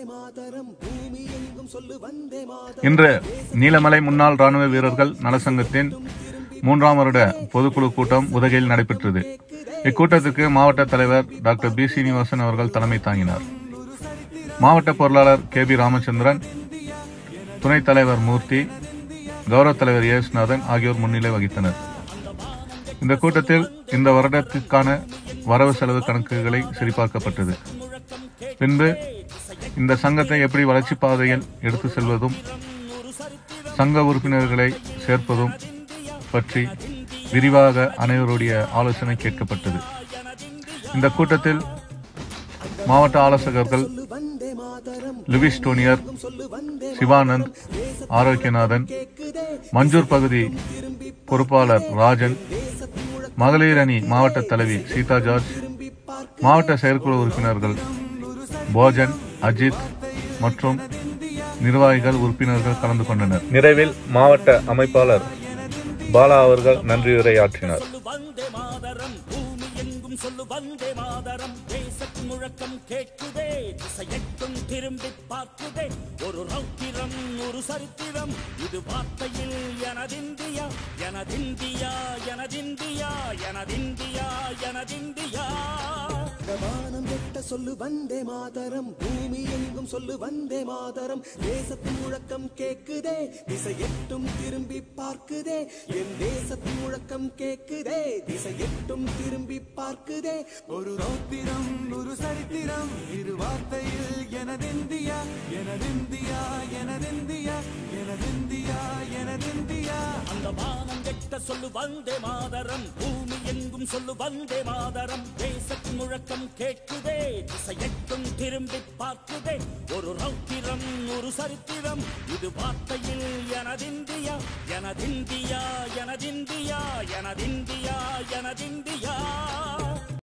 இன்று நீலமலை முன்னாள் ராணுவ வீரர்கள் நலசங்கத்தின் மூன்றாம் வருட பொதுக்குழு கூட்டம் உதகையில் நடைபெற்றது இக்கூட்டத்துக்கு மாவட்ட தலைவர் டாக்டர் பி சீனிவாசன் அவர்கள் தலைமை தாங்கினார் மாவட்ட பொருளாளர் கே பி ராமச்சந்திரன் துணைத் தலைவர் மூர்த்தி கௌரவ தலைவர் ஏஸ்நாதன் ஆகியோர் முன்னிலை வகித்தனர் இந்த கூட்டத்தில் இந்த வருடத்திற்கான வரவு செலவு கணக்குகளை சரிபார்க்கப்பட்டது பின்பு இந்த சங்கத்தை எப்படி வளர்ச்சி பாதையில் எடுத்து செல்வதும் சங்க உறுப்பினர்களை சேர்ப்பதும் பற்றி விரிவாக அனைவருடைய ஆலோசனை கேட்கப்பட்டது இந்த கூட்டத்தில் மாவட்ட ஆலோசகர்கள் லுவிஸ் டோனியர் சிவானந்த் ஆரோக்கியநாதன் மஞ்சூர் பகுதி பொறுப்பாளர் ராஜன் மகளிர் அணி மாவட்ட தலைவி சீதா ஜார்ஜ் மாவட்ட செயற்குழு உறுப்பினர்கள் போஜன் அஜித் மற்றும் நிர்வாகிகள் உறுப்பினர்கள் கலந்து கொண்டனர் நிறைவில் மாவட்ட அமைப்பாளர் பாலா அவர்கள் நன்றியுரையாற்றினார் சொல்லு வந்தே மாதரம் பூமி எங்கும் சொல்லு வந்தே மாதரம் தேச முழக்கம் கேட்குதே திசையெட்டும் திரும்பி பார்க்குதே ஒரு ரௌத்திரம் ஒரு சரித்திரம் இது வார்த்தையில் எனதிந்தியா எனதிந்தியா எனதிந்தியா எனதிந்தியா எனதிந்தியா வானம் எட்ட சொல்லு வந்தே மாதரம் பூமி எங்கும் சொல்லு வந்தே மாதரம் தேசத்தின் முழக்கம் கேக்குதே திசை எட்டும் திரும்பி பார்க்குதே என் தேசத்தின் முழக்கம் கேக்குதே திசை எட்டும் திரும்பி பார்க்குதே ஒரு ரௌத்திரம் ஒரு சரித்திரம் இரு வார்த்தையில் எனதிந்தியா எனதிந்தியா எனதிந்தியா எனதிந்தியா எனதிந்தியா அந்த வானம் எட்ட சொல்லு வந்தே மாதரம் பூமி எங்கும் சொல்லு வந்தே மாதரம் தேசத்து முழக்கம் கேட்குதே திசையெட்டும் திரும்பி பார்க்குதே ஒரு ரௌத்திரம் ஒரு சரித்திரம் இது வார்த்தையில் எனதிந்தியா எனதிந்தியா எனதிந்தியா எனதிந்தியா எனதிந்தியா